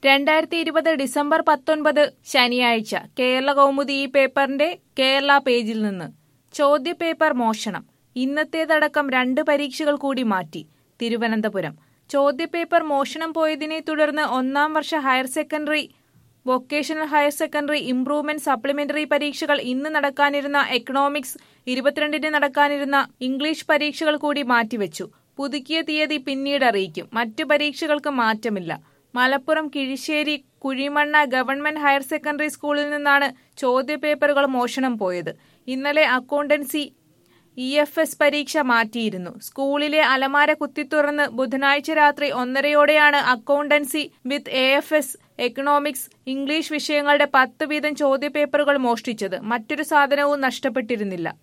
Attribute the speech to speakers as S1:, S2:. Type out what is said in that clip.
S1: രണ്ടായിരത്തി ഇരുപത് ഡിസംബർ പത്തൊൻപത് ശനിയാഴ്ച കേരള കൗമുദി ഈ പേപ്പറിന്റെ കേരള പേജിൽ നിന്ന് ചോദ്യപേപ്പർ മോഷണം ഇന്നത്തേതടക്കം രണ്ട് പരീക്ഷകൾ കൂടി മാറ്റി തിരുവനന്തപുരം ചോദ്യപേപ്പർ മോഷണം പോയതിനെ തുടർന്ന് ഒന്നാം വർഷ higher secondary vocational higher secondary improvement supplementary പരീക്ഷകൾ ഇന്ന് നടക്കാനിരുന്ന എക്കണോമിക്സ് ഇരുപത്തിരണ്ടിന് നടക്കാനിരുന്ന ഇംഗ്ലീഷ് പരീക്ഷകൾ കൂടി മാറ്റിവെച്ചു പുതുക്കിയ തീയതി പിന്നീട് അറിയിക്കും മറ്റു പരീക്ഷകൾക്ക് മാറ്റമില്ല Malappuram Kizhissery Kuzhimanna government higher secondary സ്കൂളിൽ നിന്നാണ് ചോദ്യപേപ്പറുകൾ മോഷണം പോയത് ഇന്നലെ അക്കൗണ്ടൻസി ഇ എഫ് എസ് പരീക്ഷ മാറ്റിയിരുന്നു സ്കൂളിലെ അലമാര കുത്തിത്തുറന്ന് ബുധനാഴ്ച രാത്രി ഒന്നരയോടെയാണ് accountancy with A F S economics English വിഷയങ്ങളുടെ പത്ത് വീതം ചോദ്യപേപ്പറുകൾ മോഷ്ടിച്ചത് മറ്റൊരു സാധനവും നഷ്ടപ്പെട്ടിരുന്നില്ല